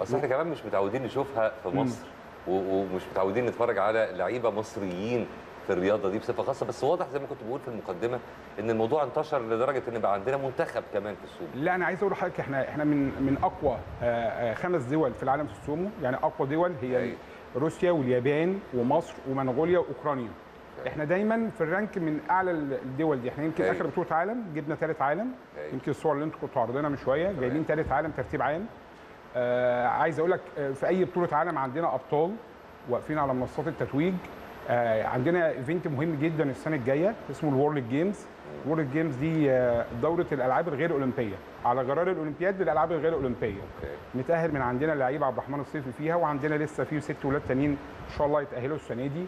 اصل احنا كمان مش متعودين نشوفها في مصر و- ومش متعودين نتفرج على لعيبه مصريين في الرياضه دي بصفه خاصه بس واضح زي ما كنت بقول في المقدمه ان الموضوع انتشر لدرجه ان بقى عندنا منتخب كمان في السوق لا انا عايز اقول لحضرتك احنا احنا من من اقوى آه، آه، خمس دول في العالم في السومو يعني اقوى دول هي أيوة. روسيا واليابان ومصر ومنغوليا واوكرانيا احنا دايما في الرانك من اعلى الدول دي احنا يمكن أيوة. اخر بطوله عالم جبنا ثالث عالم أيوة. يمكن الصور اللي انتم كنتوا عارضينها من شويه جايبين ثالث عالم ترتيب عام آه عايز اقول لك آه، في اي بطوله عالم عندنا ابطال واقفين على منصات التتويج آه عندنا ايفنت مهم جدا السنه الجايه اسمه الورلد جيمز الورلد جيمز دي آه، دوره الالعاب الغير اولمبيه على غرار الاولمبياد للالعاب الغير اولمبيه اوكي متاهل من عندنا لعيب عبد الرحمن الصيفي فيها وعندنا لسه في ست ولاد تانيين ان شاء الله يتاهلوا السنه دي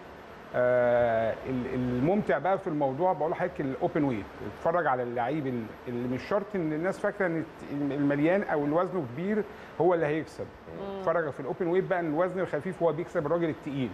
آه ال- الممتع بقى في الموضوع بقول لحضرتك الاوبن ويت اتفرج على اللعيب ال- اللي مش شرط ان الناس فاكره ان الت- المليان او الوزن كبير هو اللي هيكسب اتفرج في الاوبن ويت بقى ان الوزن الخفيف هو بيكسب الراجل التقيل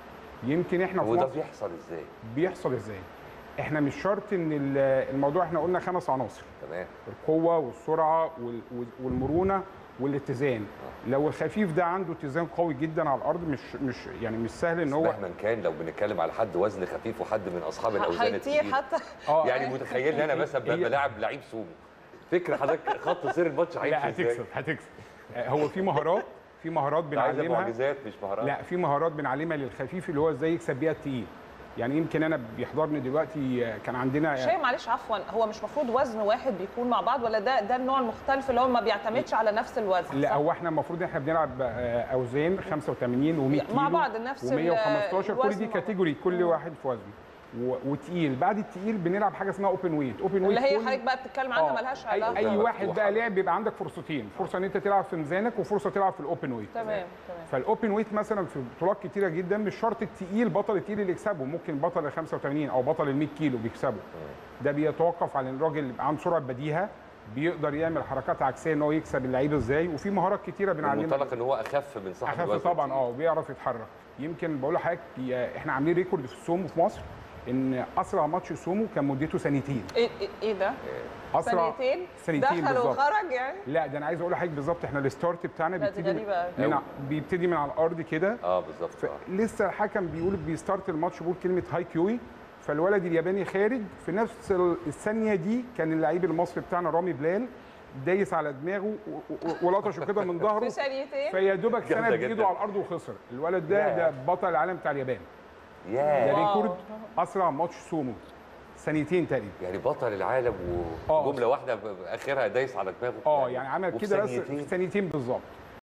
يمكن احنا في وده مصر بيحصل ازاي بيحصل ازاي احنا مش شرط ان ال- الموضوع احنا قلنا خمس عناصر تمام القوه والسرعه وال- وال- والمرونه والاتزان لو الخفيف ده عنده اتزان قوي جدا على الارض مش مش يعني مش سهل ان هو مهما كان لو بنتكلم على حد وزن خفيف وحد من اصحاب الاوزان هيطير التقيله حتى اه يعني متخيل ان انا مثلا هي- بلاعب لعيب سومو فكر حضرتك خط سير الماتش هيمشي لا ازاي هتكسب هتكسب آه، هو في مهارات في مهارات ده عايزه بنعلمها معجزات مش مهارات لا في مهارات بنعلمها للخفيف اللي هو ازاي يكسب بيها التقيل يعني يمكن انا بيحضرني دلوقتي آه، كان عندنا شيء معلش عفوا هو مش مفروض وزن واحد بيكون مع بعض ولا ده ده النوع المختلف اللي هو ما بيعتمدش على نفس الوزن لا صح؟ هو احنا المفروض احنا بنلعب آه، اوزان 85 و100 كيلو مع بعض نفس ال- و115 كل الوزن دي مع بعض. كاتيجوري كل واحد في وزنه و- وتقيل بعد التقيل بنلعب حاجه اسمها اوبن ويت اوبن ويت اللي هي كل- حضرتك بقى بتتكلم عنها آه، ملهاش اي, علاقه أي واحد مفتوحة. بقى لعب بيبقى عندك فرصتين فرصه ان انت تلعب في ميزانك وفرصه تلعب في الاوبن ويت تمام تمام فالاوبن ويت مثلا في بطولات كتيره جدا مش شرط التقيل بطل التقيل اللي يكسبه ممكن بطل ال 85 او بطل ال 100 كيلو بيكسبه ده بيتوقف على ان الراجل يبقى عنده سرعه بديهه بيقدر يعمل حركات عكسيه ان هو يكسب اللعيب ازاي وفي مهارات كتيره بنعلمها المنطلق ان هو اخف من صاحب اخف الوزن طبعا التقيل. اه وبيعرف يتحرك يمكن بقول لحضرتك يا- احنا عاملين ريكورد في السومو في مصر ان اسرع ماتش سومو كان مدته ثانيتين ايه ايه إيه ده؟ اسرع ثانيتين ثانيتين دخل بالظبط. وخرج يعني لا ده انا عايز اقول لحضرتك بالظبط احنا الستارت بتاعنا لا، دي بيبتدي غريبة أوي. من ع- بيبتدي من على الارض كده اه بالظبط آه. لسه الحكم بيقول بيستارت الماتش بيقول كلمه هاي كيوي فالولد الياباني خارج في نفس ال- الثانيه دي كان اللعيب المصري بتاعنا رامي بلال دايس على دماغه و- و- ولطشه كده من في ظهره ثانيتين فيا دوبك جامدة سند جدا. بايده على الارض وخسر الولد ده ياه. ده بطل العالم بتاع اليابان ده ياه واو. ريكورد اسرع ماتش سومو ثانيتين تقريبا يعني بطل العالم آه. وجمله واحده ب- اخرها دايس على دماغه اه يعني عمل وفي كده بس ثانيتين. في ثانيتين بالظبط